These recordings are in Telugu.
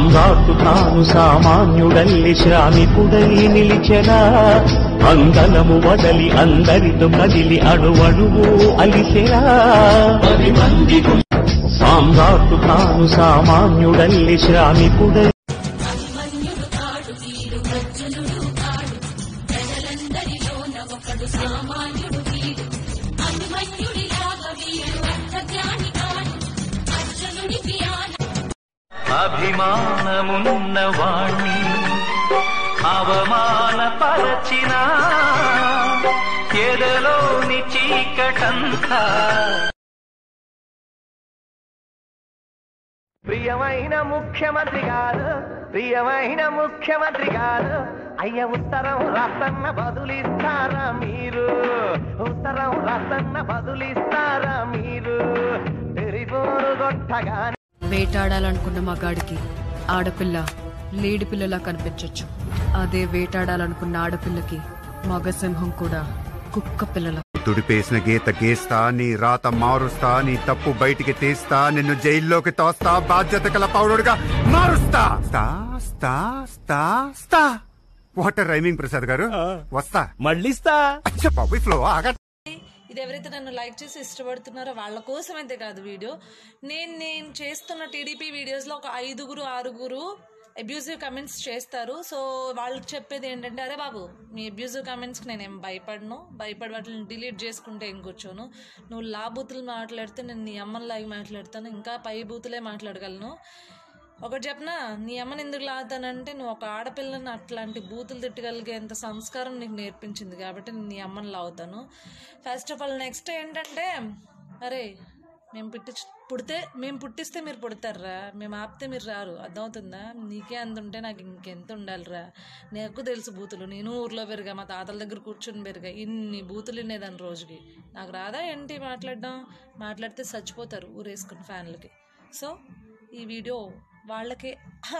సామ్రాట్టు తాను సామాన్యుడల్లి శ్రామికుడై నిలిచెనా అంగనము వదలి అందరితో కదిలి అణువణువు అలిసెరా పది మంది సామ్రాట్టు తాను సామాన్యుడల్లి శ్రామికుడై అభిమన్యుడు కాడు వీడు ప్రజ్వలుడు కాడు ప్రజలందరిలోన ఒకడు సామాన్యుడు వీడు అభిమన్యుడిలాగా వీడు అర్థజ్ఞాని కాడు అర్జునుడికి ఆన అభిమానమున్న వాణ్ణి అవమానపరచిన ఎదలోని చీకటంతా ప్రియమైన ముఖ్యమంత్రి గారు ప్రియమైన ముఖ్యమంత్రి గారు అయ్య ఉత్తరం రాసన్న బదులిస్తారా మీరు ఉత్తరం రాసన్న బదులిస్తారా మీరు టెలిఫోను కొట్టగానే వేటాడాలనుకున్న మగాడికి ఆడపిల్ల లేడి పిల్లలా కనిపించొచ్చు అదే వేటాడాలనుకున్న ఆడపిల్లకి మగ సింహం కూడా కుక్క పిల్లల తుడిపేసిన గీత గీస్తా నీ రాత మారుస్తా నీ తప్పు బయటికి తీస్తా నిన్ను జైల్లోకి తోస్తా బాధ్యత గల పౌరుడిగా మారుస్తా స్తా స్తా స్తా స్తా వాటర్ రైమింగ్ ప్రసాద్ గారు వస్తా మళ్ళీస్తా అచ్చ బాబు ఫ్లో ఆగ ఇది ఎవరైతే నన్ను లైక్ చేసి ఇష్టపడుతున్నారో వాళ్ళ కోసం అయితే కాదు వీడియో నేను నేను చేస్తున్న టీడీపీ వీడియోస్లో ఒక ఐదుగురు ఆరుగురు అబ్యూజివ్ కమెంట్స్ చేస్తారు సో వాళ్ళకి చెప్పేది ఏంటంటే అరే బాబు మీ అబ్యూజివ్ కమెంట్స్కి నేనేం భయపడను భయపడి వాటిని డిలీట్ చేసుకుంటే ఏం కూర్చోను నువ్వు లా బూతులు మాట్లాడితే నేను నీ అమ్మని లాగి మాట్లాడతాను ఇంకా పై బూతులే మాట్లాడగలను ఒకటి చెప్పనా నీ అమ్మని ఎందుకు లాగుతానంటే నువ్వు ఒక ఆడపిల్లని అట్లాంటి బూతులు తిట్టగలిగేంత సంస్కారం నీకు నేర్పించింది కాబట్టి నేను నీ అమ్మని లాగుతాను ఫస్ట్ ఆఫ్ ఆల్ నెక్స్ట్ ఏంటంటే అరే మేము పుట్టి పుడితే మేము పుట్టిస్తే మీరు పుడతారా మేము ఆపితే మీరు రారు అర్థమవుతుందా నీకే అంత ఉంటే నాకు ఇంకెంత ఉండాలిరా నాకు తెలుసు బూతులు నేను ఊర్లో పెరిగా మా తాతల దగ్గర కూర్చొని పెరిగా ఇన్ని బూతులు వినేదాన్ని రోజుకి నాకు రాదా ఏంటి మాట్లాడడం మాట్లాడితే చచ్చిపోతారు ఊరేసుకుని ఫ్యాన్లకి సో ఈ వీడియో వాళ్ళకే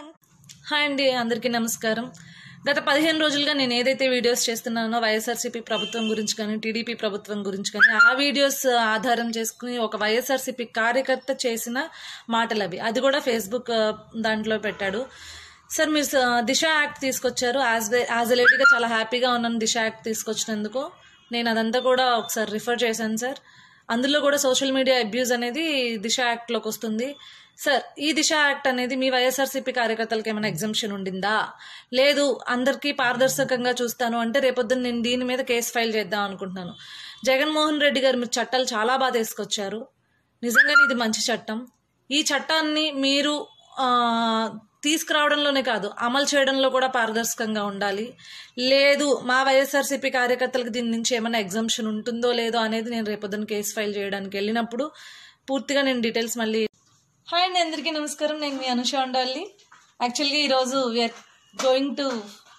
హాయ్ అండి అందరికీ నమస్కారం గత పదిహేను రోజులుగా నేను ఏదైతే వీడియోస్ చేస్తున్నానో వైఎస్ఆర్సీపీ ప్రభుత్వం గురించి కానీ టీడీపీ ప్రభుత్వం గురించి కానీ ఆ వీడియోస్ ఆధారం చేసుకుని ఒక వైఎస్ఆర్సీపీ కార్యకర్త చేసిన మాటలు అవి అది కూడా ఫేస్బుక్ ఆ, దాంట్లో పెట్టాడు సార్ మీరు స- దిశ యాక్ట్ తీసుకొచ్చారు యాజ్ యాజ్ ఎ లేడీగా చాలా హ్యాపీగా ఉన్నాను దిశ యాక్ట్ తీసుకొచ్చినందుకు నేను అదంతా కూడా ఒకసారి రిఫర్ చేశాను సార్ అందులో కూడా సోషల్ మీడియా అబ్యూజ్ అనేది దిశ యాక్ట్లోకి వస్తుంది సార్ ఈ దిశ యాక్ట్ అనేది మీ వైఎస్ఆర్సీపీ కార్యకర్తలకు ఏమైనా ఎగ్జంప్షన్ ఉండిందా లేదు అందరికీ పారదర్శకంగా చూస్తాను అంటే రేపొద్దున నేను దీని మీద కేసు ఫైల్ చేద్దాం అనుకుంటున్నాను జగన్మోహన్ రెడ్డి గారు మీరు చట్టాలు చాలా బాగా తీసుకొచ్చారు నిజంగానే ఇది మంచి చట్టం ఈ చట్టాన్ని మీరు ఆ, తీసుకురావడంలోనే కాదు అమలు చేయడంలో కూడా పారదర్శకంగా ఉండాలి లేదు మా వైఎస్ఆర్సీపీ కార్యకర్తలకు దీని నుంచి ఏమైనా ఎగ్జంప్షన్ ఉంటుందో లేదో అనేది నేను రేపొద్దున కేసు ఫైల్ చేయడానికి వెళ్ళినప్పుడు పూర్తిగా నేను డీటెయిల్స్ మళ్ళీ హాయ్ అండి అందరికీ నమస్కారం నేను మీ అనుష ఉండాలి యాక్చువల్గా ఈరోజు we are going to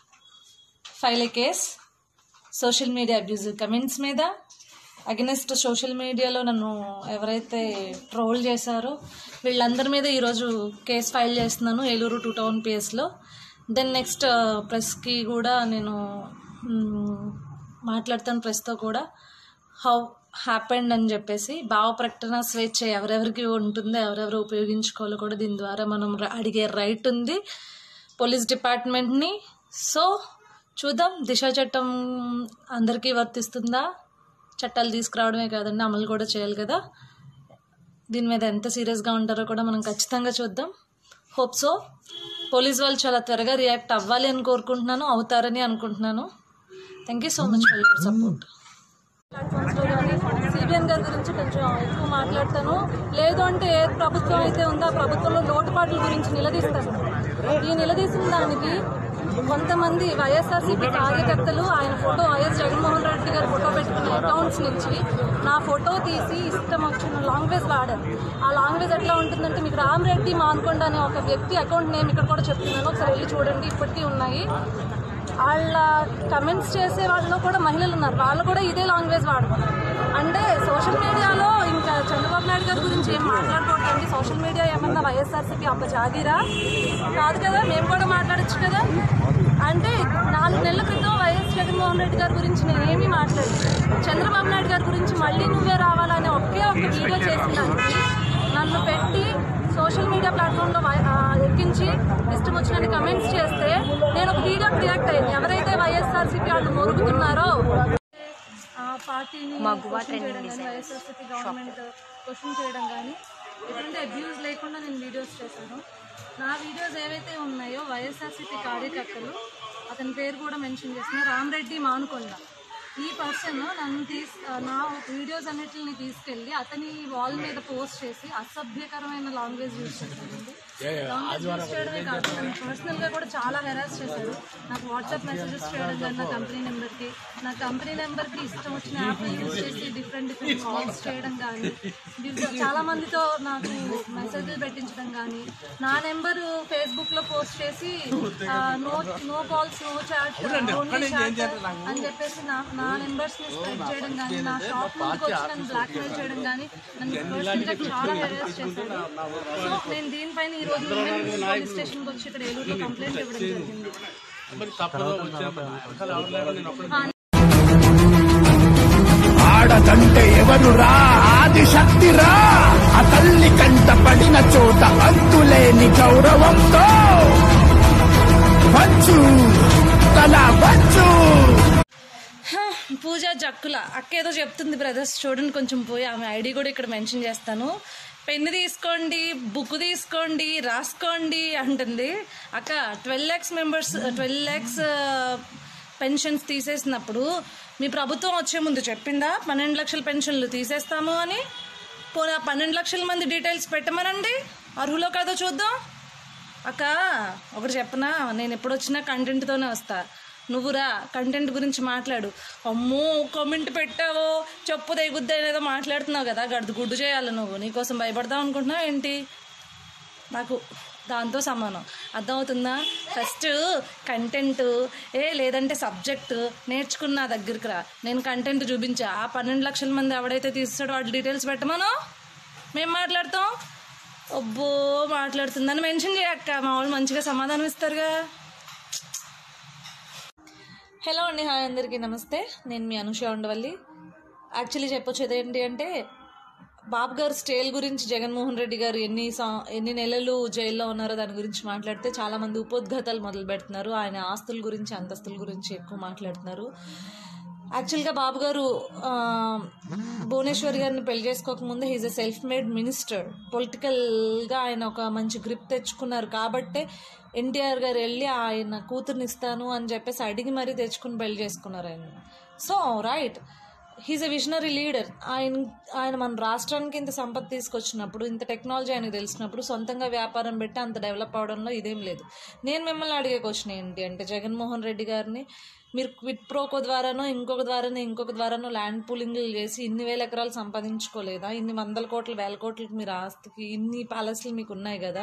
file a case social media abusive comments మీద అగెనెస్ట్ సోషల్ మీడియాలో నన్ను ఎవరైతే ట్రోల్ చేశారో వీళ్ళందరి మీద ఈరోజు కేసు ఫైల్ చేస్తున్నాను ఏలూరు టూ టౌన్ పిఎస్లో దెన్ నెక్స్ట్ ప్రెస్కి కూడా నేను మ్, మాట్లాడతాను ప్రెస్తో కూడా హౌ హ్యాపెండ్ అని చెప్పేసి భావ ప్రకటన స్వేచ్ఛ ఎవరెవరికి ఉంటుందో ఎవరెవరు ఉపయోగించుకోవాలో కూడా దీని ద్వారా మనం ర- అడిగే రైట్ ఉంది పోలీస్ డిపార్ట్మెంట్ని సో చూద్దాం దిశ చట్టం అందరికీ వర్తిస్తుందా చట్టాలు తీసుకురావడమే కాదండి అమలు కూడా చేయాలి కదా దీని మీద ఎంత సీరియస్గా ఉంటారో కూడా మనం ఖచ్చితంగా చూద్దాం హోప్ సో పోలీస్ వాళ్ళు చాలా త్వరగా రియాక్ట్ అవ్వాలి అని కోరుకుంటున్నాను అవుతారని అనుకుంటున్నాను thank you so much for your support ప్లాట్ఫామ్స్లో కానీ సిబిఎన్ గారి గురించి కొంచెం ఎక్కువ మాట్లాడతాను లేదు అంటే ఏ ప్రభుత్వం అయితే ఉందో ఆ ప్రభుత్వంలో లోటుపాట్ల గురించి నిలదీస్తాను ఈ నిలదీసిన దానికి కొంతమంది వైఎస్ఆర్సీపీ కార్యకర్తలు ఆయన ఫోటో వైఎస్ జగన్మోహన్ రెడ్డి గారి ఫోటో పెట్టుకున్న అకౌంట్స్ నుంచి నా ఫోటో తీసి ఇష్టం వచ్చిన లాంగ్వేజ్ వాడారు ఆ లాంగ్వేజ్ ఎట్లా ఉంటుందంటే మీకు రామరెడ్డి మాన్కొండ అనే ఒక వ్యక్తి అకౌంట్ నేమ్ ఇక్కడ కూడా చెప్తున్నాను ఒకసారి వెళ్ళి చూడండి ఇప్పటికీ ఉన్నాయి వాళ్ళ కమెంట్స్ చేసే వాళ్ళలో కూడా మహిళలు ఉన్నారు వాళ్ళు కూడా ఇదే లాంగ్వేజ్ వాడుతున్నారు అంటే సోషల్ మీడియాలో ఇంకా చంద్రబాబు నాయుడు గారి గురించి ఏం మాట్లాడకూడదండి సోషల్ మీడియా ఏమన్నా వైఎస్ఆర్సీపీ అప్ప జాగీరా కాదు కదా మేము కూడా మాట్లాడచ్చు కదా అంటే నాలుగు నెలల క్రితం వైఎస్ జగన్మోహన్ రెడ్డి గారి గురించి నేనేమీ మాట్లాడలేదు చంద్రబాబు నాయుడు గారి గురించి మళ్ళీ నువ్వే రావాలనే ఒకే ఒక వీడియో చేసిన దానికి నన్ను పెట్టి సోషల్ మీడియా ప్లాట్ఫామ్లో వై- ఆ, ఎక్కించి గురించి ఇష్టం వచ్చినట్టు కమెంట్స్ చేస్తే నేను ఒక వీడియోకి రియాక్ట్ అయ్యింది ఎవరైతే వైఎస్ఆర్సీపీ వాళ్ళు మొరుగుతున్నారో ఆ పార్టీని క్వశ్చన్ చేయడం కానీ వైఎస్ఆర్సీపీ గవర్నమెంట్ క్వశ్చన్ చేయడం కానీ ఎటువంటి అబ్యూజ్ లేకుండా నేను వీడియోస్ చేశాను నా వీడియోస్ ఏవైతే ఉన్నాయో వైఎస్ఆర్సీపీ కార్యకర్తలు అతని పేరు కూడా మెన్షన్ చేసిన రామరెడ్డి మానుకొండ ఈ పర్సన్ నన్ను తీస్ నా వీడియోస్ అన్నిటిని తీసుకెళ్ళి అతని వాల్ మీద పోస్ట్ చేసి అసభ్యకరమైన లాంగ్వేజ్ యూజ్ చేశారండి లాంగ్వేజ్ యూజ్ చేయడమే కాదు నన్ను పర్సనల్ గా కూడా చాలా హెరాస్ చేశారు నాకు వాట్సాప్ మెసేజెస్ చేయడం కానీ నా కంపెనీ నెంబర్ కి నా కంపెనీ నెంబర్ కి ఇష్టం వచ్చిన యాప్ యూజ్ చేసి డిఫరెంట్ డిఫరెంట్ కాల్స్ చేయడం కానీ చాలా మందితో నాకు మెసేజ్లు పెట్టించడం కానీ నా నెంబర్ ఫేస్బుక్ లో పోస్ట్ చేసి no no calls no chat only chat అని చెప్పేసి నా నా నెంబర్స్ ని స్ప్రెడ్ చేయడం కానీ నా షాప్ ముందుకు వచ్చి నన్ను బ్లాక్ మెయిల్ చేయడం కానీ నన్ను పర్సనల్ గా చాలా హెరాస్ చేశారు సో నేను దీనిపైన ఈ రోజు పోలీస్ స్టేషన్ వచ్చి ఇక్కడ ఏలూరులో కంప్లైంట్ ఇవ్వడం జరిగింది ఆడదంటే ఎవరురా ఆది శక్తిరా ఆ తల్లి కంట పడిన చోట అంతులేని గౌరవంతో వచ్చు తల వచ్చు హా, పూజ జక్కుల అక్క ఏదో చెప్తుంది బ్రదర్స్ చూడండి కొంచెం పోయి ఆమె ఐడి కూడా ఇక్కడ మెన్షన్ చేస్తాను పెన్ను తీసుకోండి బుక్ తీసుకోండి రాసుకోండి అంటుంది అక్క twelve lakhs members twelve lakhs pensions తీసేసినప్పుడు మీ ప్రభుత్వం వచ్చే ముందు చెప్పిందా పన్నెండు లక్షల పెన్షన్లు తీసేస్తాము అని పోనీ ఆ పన్నెండు లక్షల మంది డీటెయిల్స్ పెట్టమనండి అర్హులో కాదో చూద్దాం అక్క ఒకటి చెప్పనా నేను ఎప్పుడు వచ్చినా కంటెంట్తోనే వస్తా నువ్వురా కంటెంట్ గురించి మాట్లాడు అమ్మో కామెంట్ పెట్టావో చెప్పు తెగుద్ది అనేదో మాట్లాడుతున్నావు కదా గడ్డు గుడ్డు చేయాలి నువ్వు నీకోసం భయపడదాం అనుకుంటున్నావు ఏంటి నాకు దాంతో సమానం అర్థమవుతుందా ఫస్ట్ కంటెంట్ ఏ లేదంటే సబ్జెక్ట్ నేర్చుకున్న నా దగ్గరికి రా నేను కంటెంట్ చూపించా ఆ పన్నెండు లక్షల మంది ఎవడైతే తీసాడో వాటి డీటెయిల్స్ పెట్టమను మేము మాట్లాడతాం అబ్బో మాట్లాడుతుందని మెన్షన్ చేయక్క మా వాళ్ళు మంచిగా సమాధానం ఇస్తారుగా హలో అండి హాయ్ అందరికీ నమస్తే నేను మీ అనుష ఉండవల్లి యాక్చువల్లీ చెప్పొచ్చేది ఏంటి అంటే బాబు గారు స్టేల్ గురించి జగన్మోహన్ రెడ్డి గారు ఎన్ని సం- ఎన్ని నెలలు జైల్లో ఉన్నారో దాని గురించి మాట్లాడితే చాలా మంది ఉపోద్ఘాతాలు మొదలు పెడుతున్నారు ఆయన ఆస్తుల గురించి అంతస్తుల గురించి ఎక్కువ మాట్లాడుతున్నారు యాక్చువల్గా బాబు గారు ఆ, భువనేశ్వర్ గారిని పెళ్లి చేసుకోకముందే he's a self made minister పొలిటికల్గా ఆయన ఒక మంచి గ్రిప్ తెచ్చుకున్నారు కాబట్టే ఎన్టీఆర్ గారు వెళ్ళి ఆయన కూతుర్ని ఇస్తాను అని చెప్పేసి అడిగి మరీ తెచ్చుకుని పెళ్లి చేసుకున్నారు ఆయన so right he's a visionary leader ఆయన ఆయన మన రాష్ట్రానికి ఇంత సంపద తీసుకొచ్చినప్పుడు ఇంత టెక్నాలజీ ఆయనకు తెలిసినప్పుడు సొంతంగా వ్యాపారం పెట్టి అంత డెవలప్ అవడంలో ఇదేం లేదు నేను మిమ్మల్ని అడిగే క్వశ్చన్ ఏంటి అంటే జగన్మోహన్ రెడ్డి గారిని మీరు క్విట్ ప్రోకో ద్వారానో ఇంకొక ద్వారానో ఇంకొక ద్వారానో ల్యాండ్ పూలింగ్లు చేసి ఇన్ని వేల ఎకరాలు సంపాదించుకోలేదా ఇన్ని వందల కోట్ల వేల కోట్లకి మీరు ఆస్తికి ఇన్ని ప్యాలెస్లు మీకు ఉన్నాయి కదా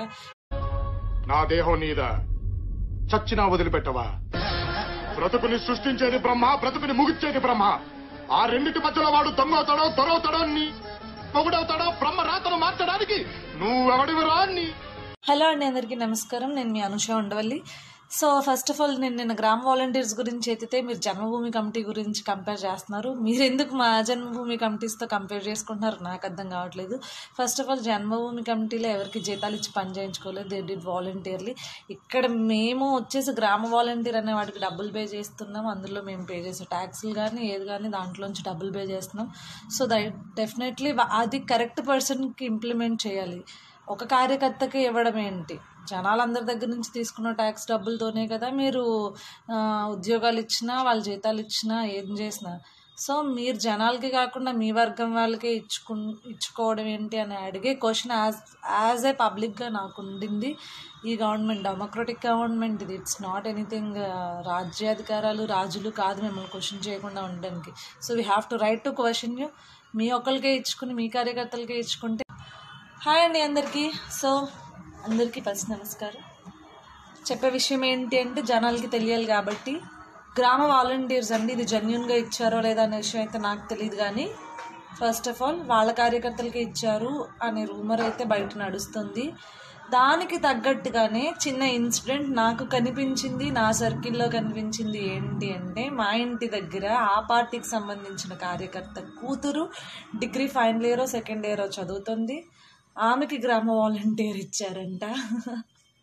నా దేహం నీద చచ్చినా వదిలిపెట్టవా బ్రతుకుని సృష్టించేది బ్రహ్మ బ్రతుకుని ముగిచ్చేది బ్రహ్మ ఆ రెండింటి మధ్యలో వాడు దొంగవుతాడో దొరవుతాడో నీ మొగుడవుతాడో బ్రహ్మ రాతను మార్చడానికి నువ్వెవడివిరా నీ హలో అండి అందరికీ నమస్కారం నేను మీ Anusha Undavalli so first of all నేను నిన్న గ్రామ వాలంటీర్స్ గురించి ఎత్తితే మీరు జన్మభూమి కమిటీ గురించి కంపేర్ చేస్తున్నారు మీరు ఎందుకు మా జన్మభూమి కమిటీస్తో కంపేర్ చేసుకుంటున్నారు నాకు అర్థం కావట్లేదు ఫస్ట్ ఆఫ్ ఆల్ జన్మభూమి కమిటీలో ఎవరికి జీతాలు ఇచ్చి పని చేయించుకోలేదు దే డిడ్ వాలంటీర్లీ ఇక్కడ మేము వచ్చేసి గ్రామ వాలంటీర్ అనే వాటికి డబ్బులు పే చేస్తున్నాం అందులో మేము పే చేసే ట్యాక్స్లు కానీ ఏది కానీ దాంట్లోంచి డబ్బులు పే చేస్తున్నాం సో దట్ డెఫినెట్లీ అది కరెక్ట్ పర్సన్కి ఇంప్లిమెంట్ చేయాలి ఒక కార్యకర్తకి ఇవ్వడం ఏంటి జనాలందరి దగ్గర నుంచి తీసుకున్న ట్యాక్స్ డబ్బులతోనే కదా మీరు ఆ, ఉద్యోగాలు ఇచ్చినా వాళ్ళ జీతాలు ఇచ్చినా ఏం చేసినా సో మీరు జనాలకి కాకుండా మీ వర్గం వాళ్ళకే ఇచ్చుకు ఇచ్చుకోవడం ఏంటి అని అడిగే క్వశ్చన్ యాజ్ యాజ్ ఏ పబ్లిక్గా నాకు ఉండింది ఈ గవర్నమెంట్ డెమోక్రటిక్ గవర్నమెంట్ ఇది ఇట్స్ నాట్ ఎనీథింగ్ రాజ్యాధికారాలు రాజులు కాదు మిమ్మల్ని క్వశ్చన్ చేయకుండా ఉండడానికి so we have to right to question you మీ ఒక్కరికే ఇచ్చుకుని మీ కార్యకర్తలకే ఇచ్చుకుంటే హాయ్ అండి అందరికీ సో అందరికీ ఫస్ట్ నమస్కారం చెప్పే విషయం ఏంటి అంటే జనాలకి తెలియాలి కాబట్టి గ్రామ వాలంటీర్స్ అండి ఇది జెన్యున్గా ఇచ్చారో లేదా అనే విషయం అయితే నాకు తెలియదు కానీ ఫస్ట్ ఆఫ్ ఆల్ వాళ్ళ కార్యకర్తలకి ఇచ్చారు అనే రూమర్ అయితే బయట నడుస్తుంది దానికి తగ్గట్టుగానే చిన్న ఇన్సిడెంట్ నాకు కనిపించింది నా సర్కిల్లో కనిపించింది ఏంటి అంటే మా ఇంటి దగ్గర ఆ పార్టీకి సంబంధించిన కార్యకర్త కూతురు డిగ్రీ ఫైనల్ ఇయరో సెకండ్ ఇయరో చదువుతుంది ఆమెకి గ్రామ వాలంటీర్ ఇచ్చారంట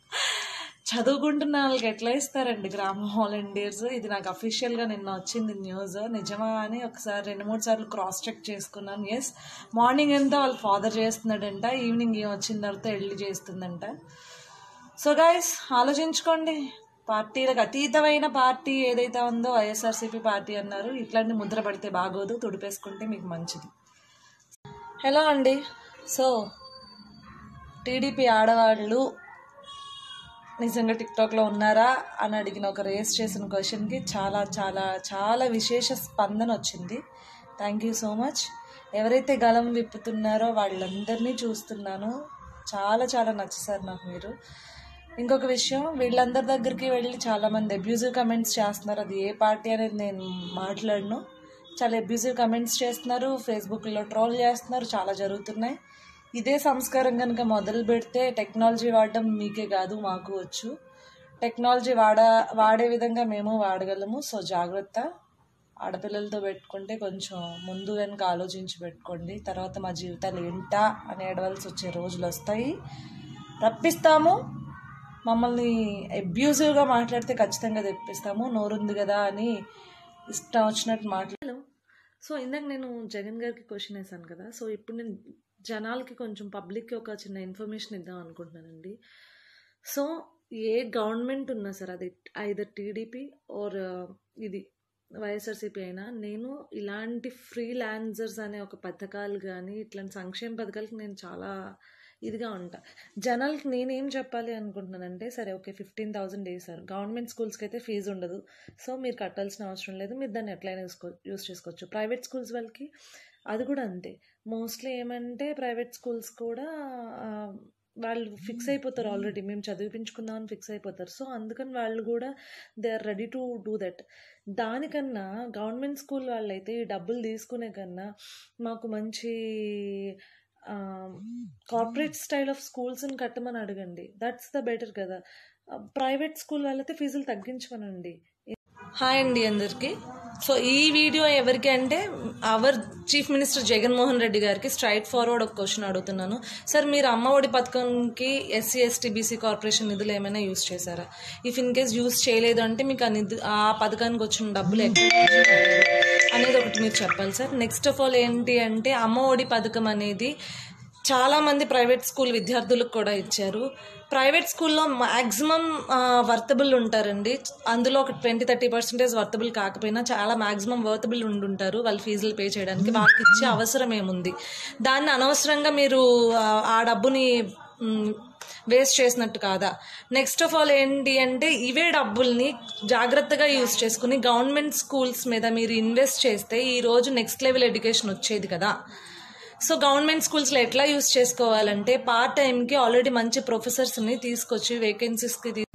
చదువుకుంటున్న వాళ్ళకి ఎట్లా ఇస్తారండి గ్రామ వాలంటీర్స్ ఇది నాకు అఫీషియల్గా నిన్న వచ్చింది న్యూస్ నిజమా అని ఒకసారి రెండు మూడు సార్లు క్రాస్ చెక్ చేసుకున్నాను ఎస్ మార్నింగ్ అంతా వాళ్ళ ఫాదర్ చేస్తున్నాడంట ఈవినింగ్ ఏం వచ్చిన తర్వాత వెళ్ళి చేస్తుందంట సో గైస్ ఆలోచించుకోండి పార్టీలకు అతీతమైన పార్టీ ఏదైతే ఉందో వైఎస్ఆర్సీపీ పార్టీ అన్నారు ఇట్లాంటి ముద్ర పడితే బాగోదు తుడిపేసుకుంటే మీకు మంచిది హలో అండి సో టీడీపీ ఆడవాళ్ళు నిజంగా టిక్టాక్లో ఉన్నారా అని అడిగిన ఒక రేస్ చేసిన క్వశ్చన్కి చాలా చాలా చాలా విశేష స్పందన వచ్చింది థ్యాంక్ యూ సో మచ్ ఎవరైతే గలం విప్పుతున్నారో వాళ్ళందరినీ చూస్తున్నాను చాలా చాలా నచ్చేసారు నాకు మీరు ఇంకొక విషయం వీళ్ళందరి దగ్గరికి వెళ్ళి చాలామంది అబ్యూజివ్ కమెంట్స్ చేస్తున్నారు అది ఏ పార్టీ అనేది నేను మాట్లాడను చాలా అబ్యూజివ్ కమెంట్స్ చేస్తున్నారు ఫేస్బుక్లో ట్రోల్ చేస్తున్నారు చాలా జరుగుతున్నాయి ఇదే సంస్కారం కనుక మొదలు పెడితే టెక్నాలజీ వాడడం మీకే కాదు మాకు వచ్చు టెక్నాలజీ వాడ వాడే విధంగా మేము వాడగలము సో జాగ్రత్త ఆడపిల్లలతో పెట్టుకుంటే కొంచెం ముందు వెనక ఆలోచించి పెట్టుకోండి తర్వాత మా జీవితాలు ఏంటా అని ఏడవలసి వచ్చే రోజులు వస్తాయి రప్పిస్తాము మమ్మల్ని అబ్యూజివ్గా మాట్లాడితే ఖచ్చితంగా తెప్పిస్తాము నోరుంది కదా అని ఇష్టం వచ్చినట్టు మాట్లాడు సో ఇందాక నేను జగన్ గారికి క్వశ్చన్ వేసాను కదా సో ఇప్పుడు నేను జనాలకి కొంచెం పబ్లిక్కి ఒక చిన్న ఇన్ఫర్మేషన్ ఇద్దాం అనుకుంటున్నానండి సో ఏ గవర్నమెంట్ ఉన్నా సరే అది ఐదర్ టీడీపీ ఆర్ ఇది వైఎస్ఆర్సీపీ అయినా నేను ఇలాంటి ఫ్రీ ల్యాండ్జర్స్ అనే ఒక పథకాలు కానీ ఇట్లాంటి సంక్షేమ పథకాలకి నేను చాలా ఇదిగా ఉంటా జనాలకి నేనేం చెప్పాలి అనుకుంటున్నానంటే సరే ఓకే ఫిఫ్టీన్ థౌసండ్ వేసారు గవర్నమెంట్ స్కూల్స్కి అయితే ఫీజు ఉండదు సో మీరు కట్టాల్సిన అవసరం లేదు మీరు దాన్ని ఎట్లయినా యూసుకో యూస్ చేసుకోవచ్చు ప్రైవేట్ స్కూల్స్ వాళ్ళకి అది కూడా అంతే మోస్ట్లీ ఏమంటే ప్రైవేట్ స్కూల్స్ కూడా ఆ, వాళ్ళు ఫిక్స్ అయిపోతారు ఆల్రెడీ మేము చదివించుకుందామని ఫిక్స్ అయిపోతారు సో అందుకని వాళ్ళు కూడా they are ready to do that దానికన్నా గవర్నమెంట్ స్కూల్ వాళ్ళైతే ఈ డబ్బులు తీసుకునే కన్నా మాకు మంచి కార్పొరేట్ స్టైల్ ఆఫ్ స్కూల్స్ని కట్టమని అడగండి దట్స్ ద బెటర్ కదా ప్రైవేట్ స్కూల్ వాళ్ళైతే ఫీజులు తగ్గించమనండి హాయ్ అండి అందరికీ సో ఈ వీడియో ఎవరికి అంటే our chief minister Jaganmohan Reddy గారికి స్ట్రైట్ ఫార్వర్డ్ ఒక క్వశ్చన్ అడుగుతున్నాను సార్ మీరు అమ్మ ఒడి పథకంకి ఎస్సీ ఎస్టీ బీసీ కార్పొరేషన్ నిధులు ఏమైనా యూస్ చేశారా ఇఫ్ ఇన్ కేస్ యూస్ చేయలేదు అంటే మీకు ఆ నిధు ఆ పథకానికి వచ్చిన డబ్బులు ఎక్కడ అనేది ఒకటి మీరు చెప్పాలి సార్ నెక్స్ట్ ఆఫ్ ఆల్ ఏంటి అంటే అమ్మ ఒడి పథకం అనేది చాలా మంది ప్రైవేట్ స్కూల్ విద్యార్థులకు కూడా ఇచ్చారు ప్రైవేట్ స్కూల్లో మ్యాక్సిమం వర్తబుల్ ఉంటారండి అందులో ఒక ట్వంటీ థర్టీ పర్సెంటేజ్ వర్తబుల్ కాకపోయినా చాలా మ్యాక్సిమం వర్తబుల్ ఉండుంటారు వాళ్ళు ఫీజులు పే చేయడానికి వాళ్ళకి ఇచ్చే అవసరం ఏముంది దాన్ని అనవసరంగా మీరు ఆ, ఆ డబ్బుని మ్, వేస్ట్ చేసినట్టు కాదా నెక్స్ట్ ఆఫ్ ఆల్ ఏంటి అంటే ఇవే డబ్బుల్ని జాగ్రత్తగా యూస్ చేసుకుని గవర్నమెంట్ స్కూల్స్ మీద మీరు ఇన్వెస్ట్ చేస్తే ఈ రోజు నెక్స్ట్ లెవెల్ ఎడ్యుకేషన్ వచ్చేది కదా సో గవర్నమెంట్ స్కూల్స్లో ఎట్లా యూస్ చేసుకోవాలంటే పార్ట్ టైంకి ఆల్రెడీ మంచి ప్రొఫెసర్స్ని తీసుకొచ్చి వేకెన్సీస్కి